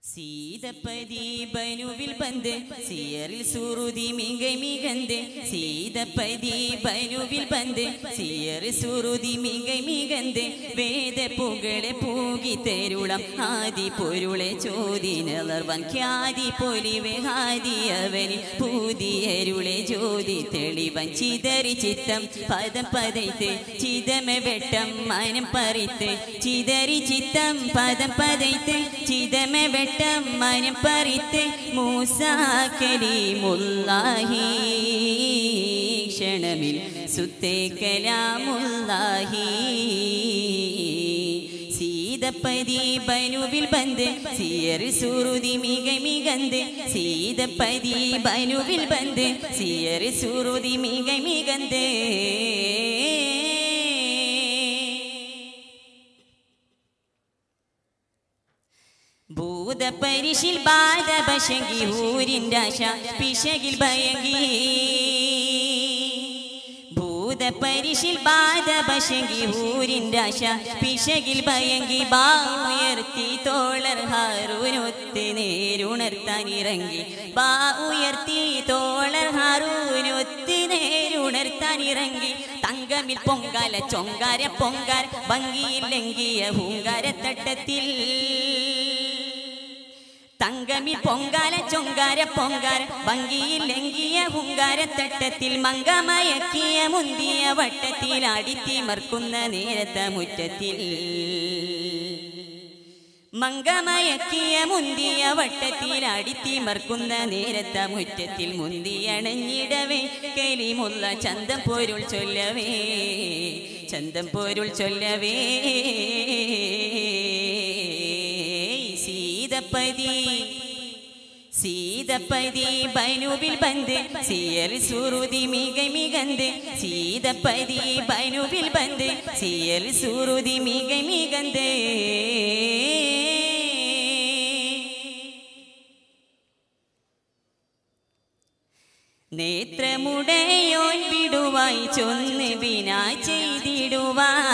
சீதப்பதி பனுவில் பந்து சியரில் சுருதி மிக மிகந்து சீதப்பதி பனுவில் பந்து சியர் சுருதி மிக மிകந்து വേദ പുകളെ പൂകി തരുളം ആദി പൊരുളെ ചോതി നിലർവൻ ഖ്യാതി പൊലിവെ ഹാദി അവനി പൂതിയരുളെ ജ്യോതി തെളിവൻ ചിതറി ചിത്തം പദം പതയ്ത്ത് ചിതമെ വെട്ടം മനം പറിത്ത് ചിതറി ചിത്തം പദം പതയ്ത്ത് ചിതമെ വെട്ടം മനം പറിത്ത് മൂസാക്കലിമുല്ലാഹി ക്ഷണമിൽ സുത്തേ കലാമുല്ലാഹി സീതപ്പതി ബനുവിൽ ബന്ദ് സിയർ സുറുതി മിക മികന്ത് സീതപ്പതി ബനുവിൽ ബന്ദ് സിയർ സുറുതി മിക മികന്ത് ഭൂതപരിശിൽ ബാധപശങ്കി ഊരിൻ്റെ ആശ പിശകിൽ ഭയങ്കി ഭൂതപരിശിൽ ബാധപശങ്കി ഊരിൻ്റെ ആശ പിശകിൽ ഭയങ്കി ബാ ഉയർത്തി തോളർ ഹാറൂനൊത്ത് നേരുണർത്താൻ ഇറങ്ങി ബാ ഉയർത്തി തോളർ ഹാറൂനൊത്ത് നേരുണർത്താൻ ഇറങ്ങി തങ്കമിൽ പൊങ്കാല ചൊങ്കാര പൊങ്കാര ഭംഗിയില്ലെങ്കിയ ഹൂങ്കാരത്തട്ടത്തിൽ തങ്കമി പൊങ്കാല ചൊങ്കാര പൊങ്കാര ഭംഗിയിലെങ്കിയ ഹുങ്കാരത്തട്ടത്തിൽ മങ്കമയക്കിയ മുന്തിയ വട്ടത്തിൽ അടിത്തിമർക്കുന്ന നേരത്തെ മുറ്റത്തിൽ മങ്കമയക്കിയ മുന്തിയ വട്ടത്തിൽ അടിത്തിമർക്കുന്ന നേരത്തെ മുറ്റത്തിൽ മുന്തിയണഞ്ഞിടവേ കലിമുള്ള ചന്തം പൊരുൾ ചൊല്ലവേ ചന്തം പൊരുൾ ചൊല്ലവേ സീതപ്പതി സീതപ്പതി ബനുവിൽ ബന്ദ് സിയർ സുറുതി മിക മികന്ത് സീതപ്പതി ബനുവിൽ ബന്ദ് സിയർ സുറുതി മിക മികന്ത് നേത്രമുടയോൻ വിടുവായി ചൊന്ന് ബിനാ ചെയ്തിടുവാൻ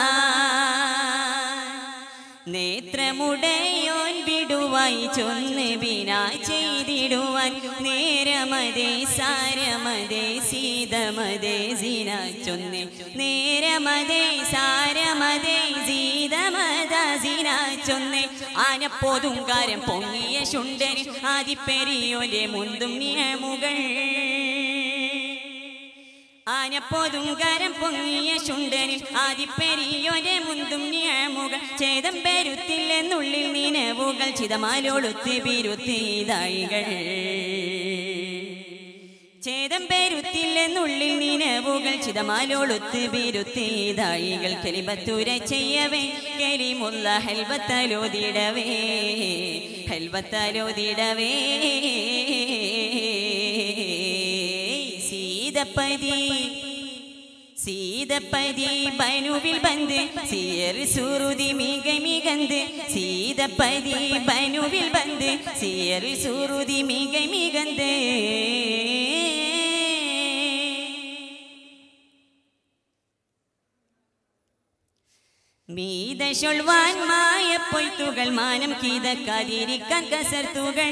നേത്രമുടയോൻ വിടുവായി ചൊന്ന് ബിനാ ചെയ്തിടുവാൻ നേരമതേ സാരമതേ സീതമതേ സീന ചൊന്ന് നേരമതേ സാരമതേ സീതമത സീന ചൊന്ന് ആനപ്പോതുങ്കാരം പൊങ്ങിയ ശുണ്ടന് ആദിപ്പെരിയോന്റെ മുന്തും നിയമുകൾ ആനപ്പോതുങ്കാരം പൊങ്ങിയ ശുണ്ടനിൽ ആദിപ്പെരിയോന്റെ മുന്തും നിയമുകൾ ചേതം പെരുത്തില്ലെന്നുള്ളിൽ നിലവുകൾ ചിതമാലോളുത്തി ബിരുത്തിതായികൾ ചേതം പെരുത്തില്ലെന്നുള്ളിൽ നിലവുകൾ ചിതമാലോളുത്ത് ബിരുത്തിതായികൾ കലിബത്തുര ചെയ്യവേ കലിമുള്ള ഹെൽബത്തലോതിടവേ ഹെൽബത്തലോതിടവേ സീതപ്പതി സീതപ്പതി ബനുവിൽ ബന്ദ് സിയർ സുറുതി മിക മികന്ത് സീതപ്പതി ബനുവിൽ ബന്ദ് സിയർ സുറുതി മിക മികന്ത് മീത ചൊൽവാൻ മായ പൊയ്ത്തുകൾ മാനം കീതക്കാതിരിക്കാൻ കസർത്തുകൾ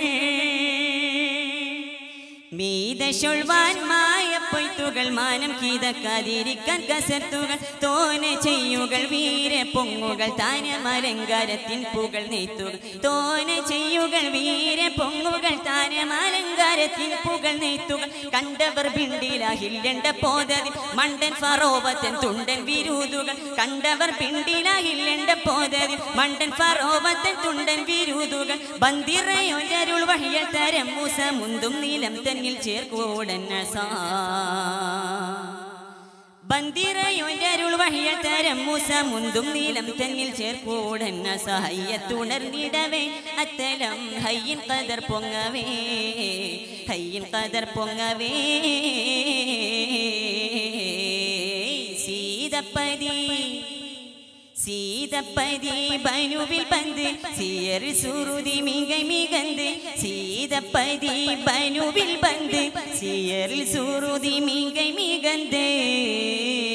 മീത ചൊൽവാൻ മായ പൊയ്ത്തുകൾ മാനം കീതക്കാതിരിക്കാൻ കസർത്തുകൾ തോന ചെയ്യുകൾ വീര പൊങ്ങുകൾ താനമലങ്കാരത്തിൻ പുകൾ നെയ്ത്തുകൾ തോന ചെയ്യുകൾ വീര പൊങ്ങുകൾ താനമലങ്കാരത്തിൻ പുകൾ നെയ്ത്തുകൾ കണ്ടവർ പിണ്ടിലാഹില്ലണ്ട പോതതിൽ മണ്ടൻ ഫറോവത്തൻ തുണ്ടൻ വിരൂതുകൾ കണ്ടവർ പിണ്ടിലാഹില്ലണ്ട പോതതിൽ മണ്ടൻ ഫറോവത്തൻ തുണ്ടൻ വിരൂതുകൾ ബന്ദിറയൊരരുൾ വഴിയ തരം മൂസ മുന്തും നീലം തന്നിൽ ചേർക്കൂടൻ ബന്ദിറയൊരരുൾ വഴിയ തരം മൂസ മുന്തും നീലം തന്നിൽ ചേർക്കൂടൻ സഹയ്യത്തുണർന്നിടവേ അത്തലം ഹയ്യൻ കതർ പൊങ്ങവേ ഹയ്യൻ കതർ പൊങ്ങവേ സീതപ്പതി സീതപ്പതി ബനുവിൽ ബന്ദ് സിയർ സുറുതി മിക മികന്ത് സീതപ്പതി ബനുവിൽ ബന്ദ് സിയറിൽ സുറുതി മിക മികന്ത്